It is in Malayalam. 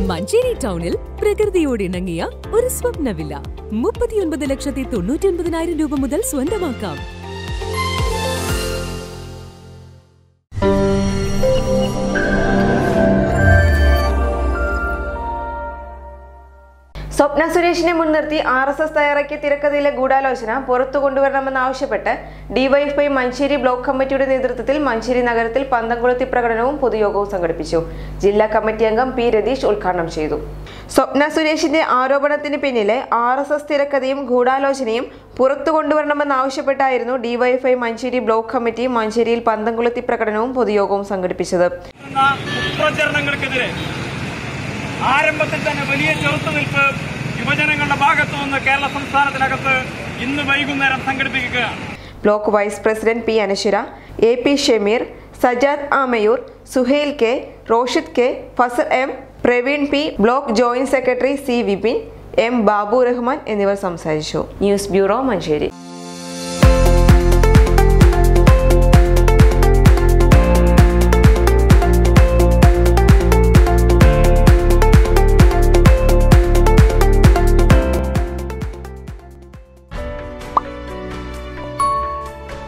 മഞ്ചേരി ടൗണിൽ പ്രകൃതിയോട് ഇണങ്ങിയ ഒരു സ്വപ്ന വില്ല മുപ്പത്തിയൊൻപത് ലക്ഷത്തി തൊണ്ണൂറ്റി ഒൻപതിനായിരം രൂപ മുതൽ സ്വന്തമാക്കാം സ്വപ്ന സുരേഷിനെ മുൻനിർത്തി ആർ എസ് എസ് തയ്യാറാക്കിയ തിരക്കഥയിലെ ഗൂഢാലോചന പുറത്തു കൊണ്ടുവരണമെന്നാവശ്യപ്പെട്ട് ഡിവൈഎഫ്ഐ മഞ്ചേരി ബ്ലോക്ക് കമ്മിറ്റിയുടെ നേതൃത്വത്തിൽ മഞ്ചേരി നഗരത്തിൽ പന്തംകുളത്തി പ്രകടനവും പൊതുയോഗവും സംഘടിപ്പിച്ചു ജില്ലാ കമ്മിറ്റി അംഗം പി രതീഷ് ഉദ്ഘാടനം ചെയ്തു സ്വപ്ന സുരേഷിന്റെ ആരോപണത്തിന് പിന്നിലെ ആർ എസ് എസ് തിരക്കഥയും ഗൂഢാലോചനയും പുറത്തു കൊണ്ടുവരണമെന്നാവശ്യപ്പെട്ടായിരുന്നു ഡിവൈഎഫ്ഐ മഞ്ചേരി ബ്ലോക്ക് കമ്മിറ്റി മഞ്ചേരിയിൽ പന്തംകുളത്തി പ്രകടനവും പൊതുയോഗവും സംഘടിപ്പിച്ചത് എന്ന കുപ്രചരണങ്ങൾക്കെതിരെ ആരംഭത്തിൽ തന്നെ വലിയ ചെറുത്തുനിൽപ്പ് യുവജനങ്ങളുടെ ഭാഗത്തു നിന്ന് കേരള സംസ്ഥാനത്തിനകത്ത് ഇന്ന് വൈകുന്നേരം സംഘടിപ്പിക്കുകയാണ് block vice president P Anashwara A P Shameer Sajad Amayur Suhail K Roshid K Fasal M Praveen P block joint secretary C Vipin M Babu Rahman എന്നിവർ സംസാരിച്ചു ന്യൂസ് ബ്യൂറോ മഞ്ചേരി